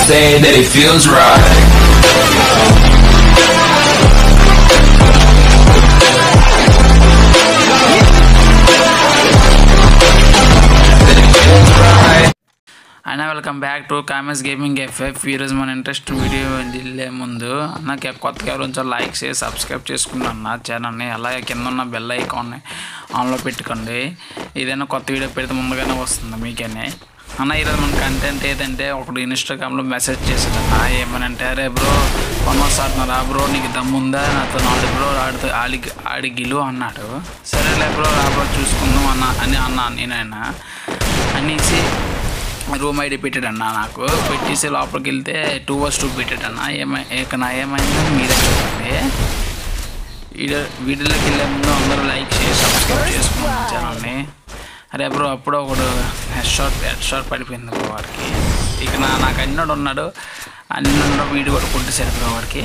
say that it feels right. That it feels right. అయినా welcome back to commerce gaming FF ఈరోజు మన interest video వెళ్ళే ముందు నాకు కొత్తగా ఎవరు లైక్ చేసి సబ్స్క్రైబ్ చేసుకున్నాను నా ఛానల్ని అలాగే కింద ఉన్న బెల్ ఐకాన్ని ఆన్లో పెట్టుకోండి ఏదైనా కొత్త వీడియో పెడితే ముందుగానే వస్తుంది మీకేనే అన్న ఈరోజు మన కంటెంట్ ఏదంటే ఒకడు ఇన్స్టాగ్రామ్లో మెసేజ్ చేశాడు అన్న ఏమనంటే అరే బ్రో కొనవస్ ఆడుతున్నారా బ్రో నీకు దమ్ముందా నాతో నాడు బ్రో ఆడుతూ ఆడి ఆడి గిలు అన్నాడు సరేలే బ్రో రా బ్రో చూసుకుందాం అన్న అని అన్నా నేనైనా అనేసి రూమ్ ఐడి పెట్టాడు అన్న నాకు పెట్టేసి లోపలికి వెళ్తే టూ వర్స్ టూ పెట్టాడు అన్న ఏమై ఇక నా ఏమైందో మీరే చూడండి వీడియో వీడియోలోకి వెళ్ళే ముందు అందరూ లైక్ చేసి సబ్స్క్రైబ్ చేసుకున్నాను ఛానల్ని అరే బ్రో అప్పుడు ఒకడు హెడ్ షాట్ హెడ్ షాట్ పడిపోయింది బ్రో వాడికి ఇక నా నాకు అన్నోడు ఉన్నాడు అన్నోడు వీడియో కూడా కొట్టేశాడు బ్రో వాడికి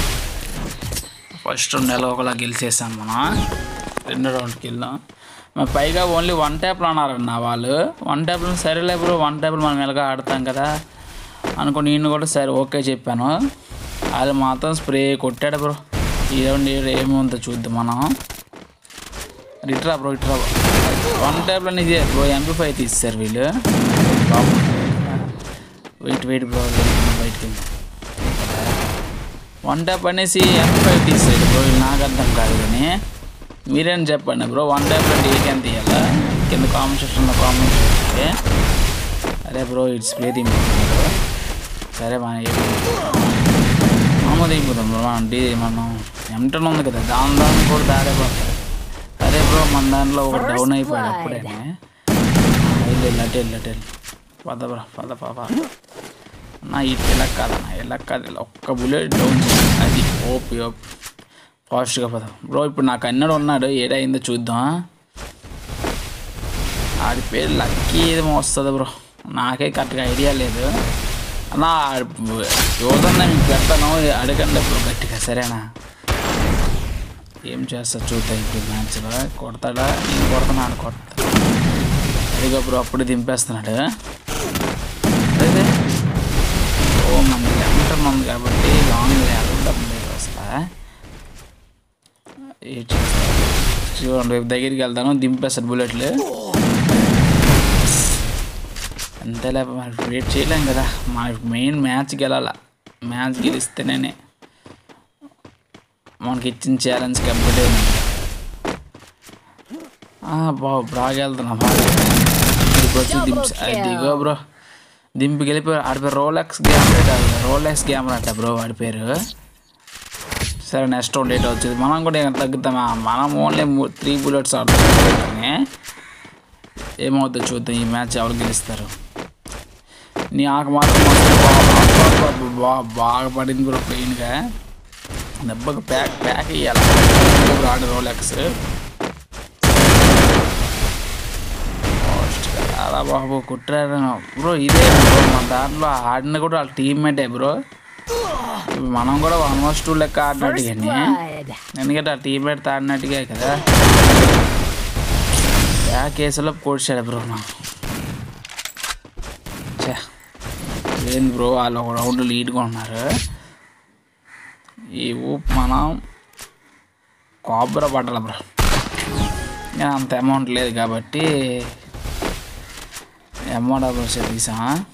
ఫస్ట్ నెల ఒకలా గెలిచేసాం మనం రెండో రౌండ్కి వెళ్ళాం మరి పైగా ఓన్లీ వన్ ట్యాప్లో అన్నారన్న వాళ్ళు వన్ ట్యాప్లో సరేలే బ్రో వన్ ట్యాప్లో మనం ఎలాగ ఆడతాం కదా అనుకుని నేను కూడా సరే ఓకే చెప్పాను వాళ్ళు మాత్రం స్ప్రే కొట్టాడు బ్రో ఈ రౌండ్ ఏముందో చూద్దాం మనం రిట్రా బ్రో ఇట్రా వన్ ట్యాప్లో ఇదే బ్రో ఎంపీ ఫైవ్ తీస్తారు వీళ్ళు వెయిట్ వెయిట్ బ్రో బయటికి వెళ్దాం వన్ ట్యాప్ అనేసి ఎంపీ ఫైవ్ తీసాడు బ్రో ఇది నాకు అర్థం కాదు కానీ మీరేం చెప్పండి బ్రో వన్ ట్యాప్ అంటే ఏకేం తీయాలా కింద కామెంట్ సెక్షన్లో కామెంట్ చేస్తే అరే బ్రో ఇట్స్ ప్లే దింపుతున్నారు సరే మన మామూలు దింపుతాం బ్రో అంటే మనం ఎంటన్ ఉంది కదా దాని దాన్ని కూడా దారే పడతారు అరే బ్రో మన దాంట్లో ఒక డౌన్ అయిపోయాడు అప్పుడేనే వెళ్ళి వెళ్ళి అటు వెళ్ళి అటు వెళ్ళి పద బ్రో పద పాప నా ఇటు ఇలా కాదన్న ఇలా కాదు ఇలా ఒక్క బుల్లెట్ డౌన్ చేయాలి. అది ఓపి ఓపి ఫాస్ట్గా పదాం బ్రో ఇప్పుడు నాకు అన్నాడు ఉన్నాడు ఏడైందో చూద్దాం ఆడి పేరు లక్కీ ఏదో వస్తుంది బ్రో నాకే కరెక్ట్గా ఐడియా లేదు అన్నా యోధన్న మీకు పెడతాను అడగండి బ్రో గట్టిగా సరేనా ఏం చేస్తా చూద్దాం ఇప్పుడు మ్యాచ్లో కొడతాడా నేను కొడతాను కొడతా అదిగో బ్రో అప్పుడు దింపేస్తున్నాడు అదే ఓ మనకి ఎంటర్ ఉంది కాబట్టి లాంగ్ వెళ్ళడం లేదు వస్తా ఏం చేస్తా చూడండి రేపు దగ్గరికి వెళ్తాను దింపేస్తాడు బుల్లెట్లు అంతేలే మరి వెయిట్ చేయలేం కదా మా మెయిన్ మ్యాచ్ గెలాల మ్యాచ్ గెలిస్తేనే మనకి ఇచ్చిన ఛాలెంజ్ కంప్లీట్ అయింది బాబు బాగా వెళ్తున్నా బాగా ఇప్పుడు వచ్చి దింపి దిగో బ్రో దింపి వెళ్ళిపోయి ఆడి పేరు రోలెక్స్ గ్యామరా రోలెక్స్ గ్యామరా అంట బ్రో వాడి పేరు సరే నెక్స్ట్ రౌండ్ ఎయిట్ వచ్చింది మనం కూడా ఏం తగ్గుతామా మనం ఓన్లీ త్రీ బుల్లెట్స్ ఆడుతున్నాం ఏమవుతుందో చూద్దాం ఈ మ్యాచ్ ఎవరు గెలుస్తారు నీ ఆకు మాత్రం మస్తు బాగా- బాగా- బాగా- బాగా పడింది బ్రో ప్లెయిన్గా దెబ్బకు ప్యాక్ ప్యాక్ ఇవ్వాలి ఆడు రోలెక్స్ అలా బాబు కుట్రారు బ్రో ఇదే బ్రో మన దాంట్లో ఆడిన కూడా వాళ్ళ టీమ్మేటే బ్రో మనం కూడా ఆల్మోస్ట్ టూ లెక్క ఆడినట్టుగానే ఎందుకంటే ఆ టీమ్మేట్ ఆడినట్టుగా కదా ఆ కేసులో పొడిచాడు బ్రో నాకు ఛే, ఏంది బ్రో వాళ్ళు ఒక రౌండ్ లీడ్గా ఉన్నారు ఈ ఊపు మనం కాబ్రా పట్టాలి బ్రో నేను అంత అమౌంట్ లేదు కాబట్టి అమౌంట్ అప్పుడు తీసా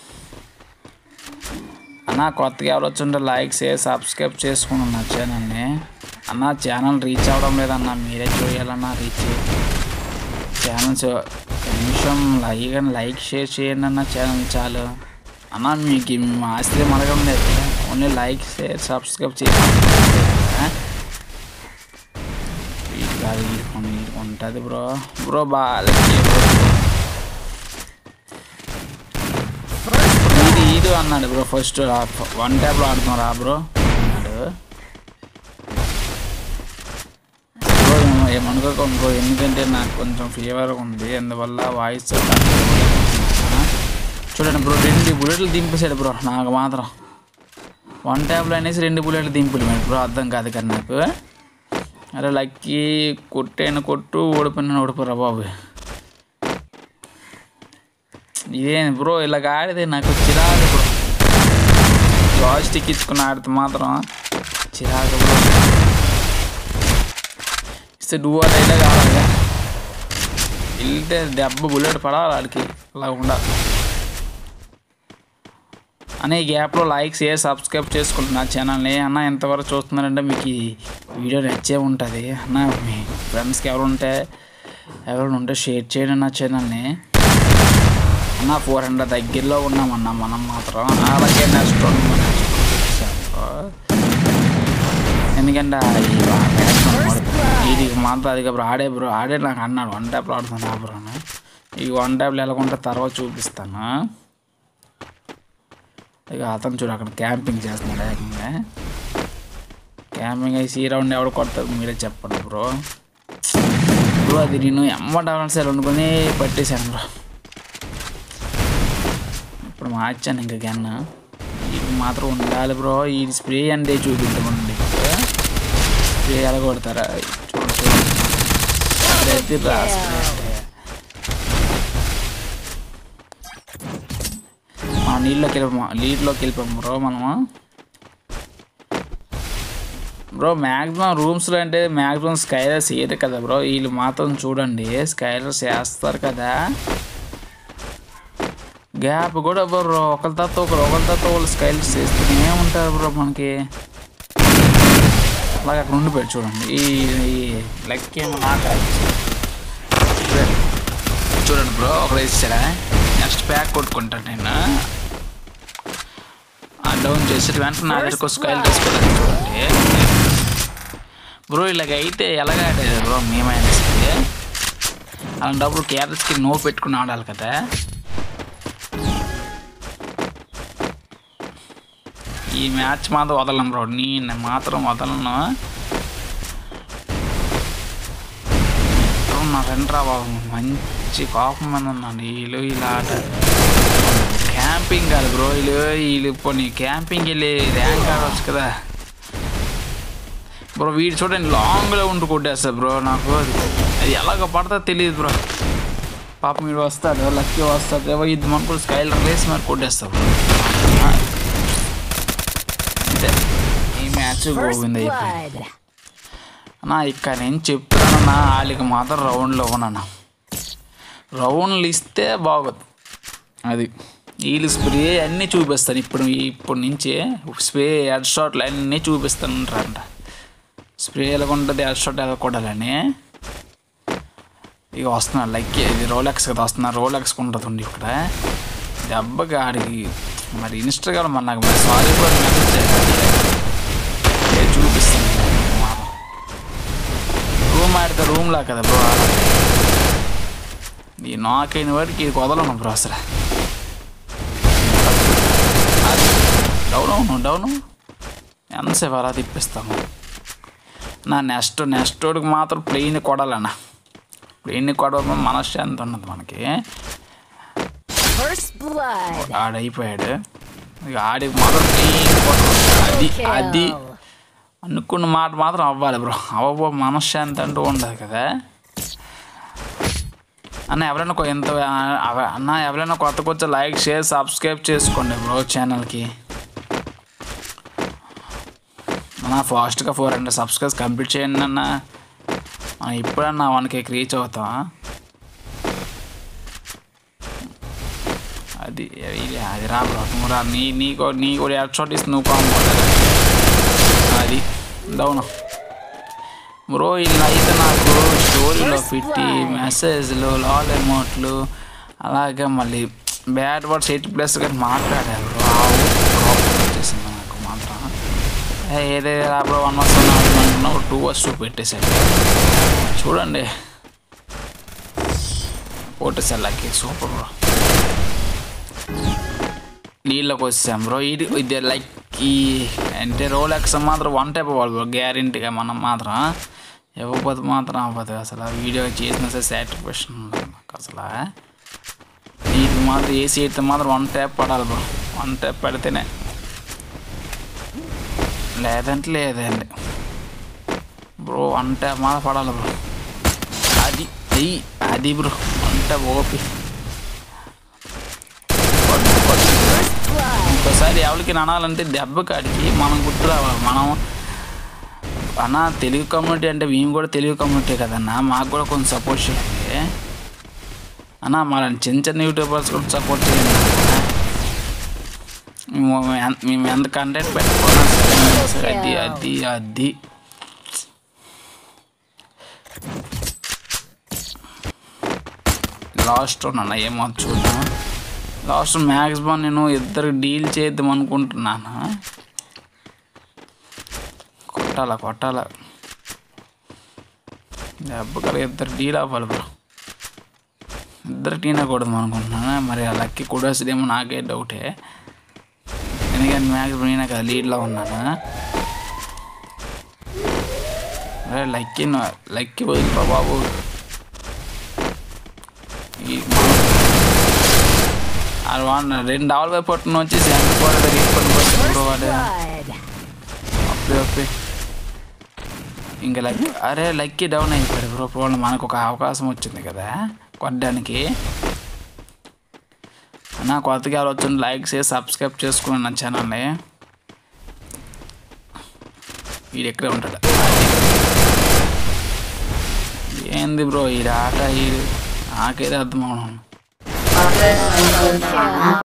అన్న కొత్తగా ఎవరు వచ్చుంటే లైక్ షేర్ సబ్స్క్రైబ్ చేసుకున్నాను నా ఛానల్ని అన్న ఛానల్ రీచ్ అవ్వడం లేదన్న మీరే చూడాలన్నా రీచ్ ఛానల్స్ నిమిషం లైక్ లైక్ షేర్ చేయండి అన్న ఛానల్ చాలు అన్న మీకు మా ఆస్తి మనగం లేదు ఓన్లీ లైక్ షేర్ సబ్స్క్రైబ్ చేయండి వీటి కాదు వీటి ఉంటుంది బ్రో బ్రో బాగా ఇది ఇది అన్నాడు బ్రో ఫస్ట్ వన్ ట్యాప్లో ఆడుతున్నారా బ్రో అన్నాడు బ్రో ఏమ- ఏమనుకోకండి బ్రో ఎందుకంటే నాకు కొంచెం ఫీవర్ ఉంది అందువల్ల వాయిస్ చూడండి బ్రో రెండు బుల్లెట్లు దింపేశాడు బ్రో నాకు మాత్రం వన్ ట్యాప్లో అనేసి రెండు బుల్లెట్లు దింపులు బ్రో అర్థం కాదు కదా నాకు అరే లక్కీ కొట్టేను కొట్టు ఓడిపోయిన ఓడిపోరా బాబు ఇదేం బ్రో ఇలాగ ఆడితే నాకు చిరాకు బ్రో జాయిస్టిక్ ఇచ్చుకుని ఆడితే మాత్రం చిరాకు bro. ఇస్తే డూ అయితే కావాలి వెళ్తే దెబ్బ బుల్లెట్ పడాలి వాడికి అలా ఉండాలి అనే ఈ గ్యాప్లో లైక్ షేర్ సబ్స్క్రైబ్ చేసుకోండి నా ఛానల్ని అన్న ఎంతవరకు చూస్తున్నారంటే మీకు ఈ వీడియో నచ్చే ఉంటుంది అన్న మీ ఫ్రెండ్స్కి ఎవరు ఉంటే ఎవరు ఉంటే షేర్ చేయండి నా ఛానల్ని అన్న ఫోర్ హండ్రెడ్ దగ్గరలో ఉన్నామన్న మనం మాత్రం అలాగే నెక్స్ట్ ఎందుకంటే ఈ ఇది మాత్రం అది బ్రో ఆడే బ్రో ఆడే నాకు అన్నాడు వన్ ట్యాప్లో ఆడుతున్నా బ్రో అని. ఈ వన్ ట్యాప్లో ఎలాగుంటే తర్వాత చూపిస్తాను ఇక అతను చూడు అక్కడ క్యాంపింగ్ చేస్తున్నాడు ఏకంగా క్యాంపింగ్ అయితే ఈ రౌండ్ ఎవడు కొడతారు మీరే చెప్పండి బ్రో బ్రో అది నేను ఎమ్మంట సార్ అనుకుని పట్టేశాను బ్రో ఇప్పుడు మార్చాను ఇంకా గన్న ఇది మాత్రం ఉండాలి బ్రో ఈ స్ప్రే అంటే చూపించమండి స్ప్రే ఎలా కొడతారా చూడు చూడు అదైతే రా స్ప్రే అంటే మనం నీళ్ళలోకి వెళ్ళిపోమా నీటిలోకి వెళ్ళిపోయాం బ్రో మనము బ్రో మ్యాక్సిమం రూమ్స్లో అంటే మ్యాక్సిమం స్కైలర్స్ ఏది కదా బ్రో వీళ్ళు మాత్రం చూడండి స్కైలర్స్ వేస్తారు కదా గ్యాప్ కూడా బ్రో ఒకరి తర్వాత ఒకరు ఒకరి తర్వాత వాళ్ళు స్కైలర్స్ చేస్తూనే ఉంటారు బ్రో మనకి అలాగే అక్కడ ఉండిపోయాడు చూడండి ఈ ఈ లెక్క ఏమో నాకు చూడండి బ్రో ఒకడు వేసాడా నెక్స్ట్ ప్యాక్ కొట్టుకుంటాను నేను ఆ డౌన్ చేసి వెంటనే నా దగ్గరకు స్కైల్ తీసుకోలేదు చూడండి బ్రో ఇలాగ అయితే ఎలాగ ఆడేది బ్రో మేమైనా సరే అలాంటప్పుడు క్యారెట్స్కి నో పెట్టుకుని ఆడాలి కదా ఈ మ్యాచ్ మాత్రం వదలను బ్రో నేను మాత్రం వదలను బ్రో, నా రెండ్రా బాబు మంచి కోపం మీద ఉన్నాను వీళ్ళు ఇలా ఆట క్యాంపింగ్ కాదు బ్రో వీళ్ళు వీళ్ళు పోనీ క్యాంపింగ్ వెళ్ళి ర్యాంక్ ఆడవచ్చు కదా బ్రో వీడు చూడండి లాంగ్లో ఉండి కొట్టేస్తారు బ్రో నాకు అది అది ఎలాగ పడతా తెలియదు బ్రో పాపం వీడు వస్తాడు లక్కీ వస్తాడు ఏవో ఇది మనకు స్కైల్ రేస్ మరి కొట్టేస్తాడు బ్రో అంతే ఈ మ్యాచ్ First గోవింద అయిపోయింది blood. అన్నా ఇక్కడ నేను చెప్తున్నానన్నా వాళ్ళకి మాత్రం రౌండ్లో ఇవ్వనన్నా రౌండ్లు ఇస్తే బాగోదు అది వీళ్ళు స్ప్రే అన్నీ చూపిస్తాను ఇప్పుడు ఇప్పటి నుంచి స్ప్రే హెడ్ షాట్లు అన్నీ చూపిస్తానంటారంట స్ప్రే ఎలా ఉంటుంది హెడ్ షాట్ ఎలా కొట్టాలని ఇక వస్తున్నారు లైక్ ఇది రోలెక్స్ కదా వస్తున్నారు రోలెక్స్ ఉంటుంది ఇక్కడ దెబ్బకి ఆడికి మరి ఇన్స్టాగ్రామ్ మరి నాకు మరి సారీ కూడా మెసేజ్ చేయాలి ఏ చూపిస్తాను మాత్రం రూమ్ ఆడితే రూమ్లా కదా బ్రో ఈ నాకైన వాడికి ఇది వదలను బ్రో అసలు అది డౌన్ అవును డౌను ఎంతసేపు అలా తిప్పిస్తాము నా నెక్స్ట్ నెక్స్ట్ వాడికి మాత్రం ప్లెయిన్ కొడాలన్నా ప్లెయిన్ కొడవడం మనశ్శాంతి ఉన్నది మనకి First blood. ఆడైపోయాడు ఇక ఆడికి మాత్రం ప్లెయిన్ కొట్టాలి అది అది Kill. అనుకున్న మాట మాత్రం అవ్వాలి బ్రో అవ్వ మనశ్శాంతి అంటూ ఉండదు కదా అన్న ఎవరైనా కొ- ఎంత అవ- అన్న ఎవరైనా కొత్త కొత్త లైక్ షేర్ సబ్స్క్రైబ్ చేసుకోండి బ్రో ఛానల్కి అన్న ఫాస్ట్గా ఫోర్ హండ్రెడ్ సబ్స్క్రైబ్స్ కంప్లీట్ చేయండి అన్న మనం ఇప్పుడన్నా వన్ కేక్ రీచ్ అవుతాం అది ఇది అది రా బ్రో నువ్వు రా నీ నీకు నీ కూడా హెడ్ షాట్ ఇస్తే నువ్వు కావాలి అది డౌన్ బ్రో ఇలా అయితే నాకు స్టోరీలో పెట్టి మెసేజ్లు లాల్ అమౌంట్లు అలాగే మళ్ళీ బ్యాడ్ వర్డ్స్ ఎయిట్ ప్లస్ కానీ మాట్లాడారు బ్రో ఆ ఊరు కోపం వచ్చేసింది నాకు మాత్రం ఏ, ఏదే బ్రో వన్ వర్స్ అంటున్నావు టూ వర్స్ టూ పెట్టేశాడు చూడండి ఓటేసాళ్ళకి సూపర్ బ్రో నీళ్ళకి వచ్చాం బ్రో ఇది ఇది లైక్ ఈ అంటే రోలెక్స్ మాత్రం వన్ టైప్ అవ్వాలి బ్రో గ్యారంటీగా మనం మాత్రం ఇవ్వకపోతే మాత్రం అవ్వదు అసలు ఆ వీడియో చేసిన సరే సాటిస్ఫాక్షన్ ఉండదు నాకు అసలు ఇది మాత్రం ఏసీ అయితే మాత్రం వన్ ట్యాప్ పడాలి బ్రో వన్ ట్యాప్ పెడితేనే లేదంటే లేదండి బ్రో వన్ ట్యాప్ మాత్రం పడాలి బ్రో అది అయ్యి అది bro one tap OP First blood. ఒక్కోసారి ఎవరికి అనాలంటే దెబ్బ కాడికి మనం గుర్తు రావాలి మనం అన్న తెలుగు కమ్యూనిటీ అంటే మేము కూడా తెలుగు కమ్యూనిటీ కదన్నా మాకు కూడా కొంచెం సపోర్ట్ చేయండి అన్న మన చిన్న చిన్న యూట్యూబర్స్ కూడా సపోర్ట్ చేయండి అన్న. మేము ఎన్- మేము ఎంత కంటెంట్ పెట్టుకున్నా సరే అది అది అది లాస్ట్ అన్న ఏమో చూద్దాం లాస్ట్ మ్యాక్సిమం నేను ఇద్దరు డీల్ చేద్దాం అనుకుంటున్నాను కొట్టాల కొట్టాల దెబ్బకలు ఇద్దరు డీల్ అవ్వాలి బ్రో ఇద్దరు టీనా కూడదు అనుకుంటున్నాను మరి ఆ లక్కి కూడేస్తుందేమో నాకే డౌటే ఎందుకంటే మ్యాక్సిమం నేనే కదా లీడ్లో ఉన్నాను అరే లక్కి నా- లక్కి వదిలిపో బాబు ఈ అది వాడిన రెండు ఆవుల వైపు పట్టున వచ్చేసి ఎంత కూడా రీఫండ్ బ్రో వాడు అప్పే అప్పే ఇంకా లక్ అరే లక్కీ డౌన్ అయిపోయాడు బ్రో ప్రాబ్లం మనకు ఒక అవకాశం వచ్చింది కదా కొట్టడానికి అన్న కొత్తగా వచ్చింది లైక్ చేసి సబ్స్క్రైబ్ చేసుకున్నాను నా ఛానల్ని వీడు ఎక్కడే ఉంటాడు ఏంది బ్రో ఈ ఆట ఈ నాకేదో అర్థం అవడం